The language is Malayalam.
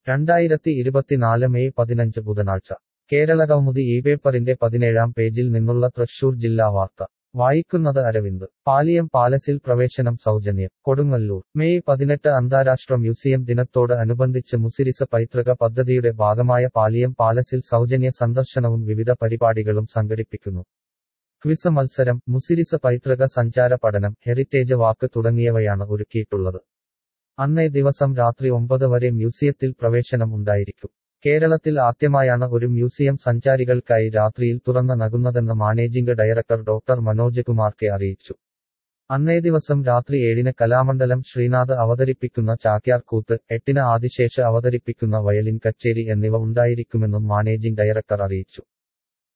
രണ്ടായിരത്തി ഇരുപത്തിനാല് മെയ് പതിനഞ്ച് ബുധനാഴ്ച കേരള കൗമുദി ഈ പേപ്പറിന്റെ പതിനേഴാം പേജിൽ നിന്നുള്ള തൃശൂർ ജില്ലാ വാർത്ത വായിക്കുന്നത് അരവിന്ദ് പാലിയം പാലസിൽ പ്രവേശനം സൗജന്യം കൊടുങ്ങല്ലൂർ മെയ് പതിനെട്ട് അന്താരാഷ്ട്ര മ്യൂസിയം ദിനത്തോട് അനുബന്ധിച്ച് മുസിരിസ പൈതൃക പദ്ധതിയുടെ ഭാഗമായ പാലിയം പാലസിൽ സൗജന്യ സന്ദർശനവും വിവിധ പരിപാടികളും സംഘടിപ്പിക്കുന്നു ക്വിസ് മത്സരം മുസിരിസ പൈതൃക സഞ്ചാര പഠനം ഹെറിറ്റേജ് വാക്ക് തുടങ്ങിയവയാണ് ഒരുക്കിയിട്ടുള്ളത് അന്നേ ദിവസം രാത്രി ഒമ്പത് വരെ മ്യൂസിയത്തിൽ പ്രവേശനം ഉണ്ടായിരിക്കും കേരളത്തിൽ ആദ്യമായാണ് ഒരു മ്യൂസിയം സഞ്ചാരികൾക്കായി രാത്രിയിൽ തുറന്ന നകുന്നതെന്ന് managing director doctor Manoj Kumar K അറിയിച്ചു അന്നേ ദിവസം രാത്രി ഏഴിന് കലാമണ്ഡലം ശ്രീനാഥ് അവതരിപ്പിക്കുന്ന ചാക്യാർ കൂത്ത് എട്ടിന് ആദിശേഷ് അവതരിപ്പിക്കുന്ന വയലിൻ കച്ചേരി എന്നിവ ഉണ്ടായിരിക്കുമെന്നും മാനേജിംഗ് ഡയറക്ടർ അറിയിച്ചു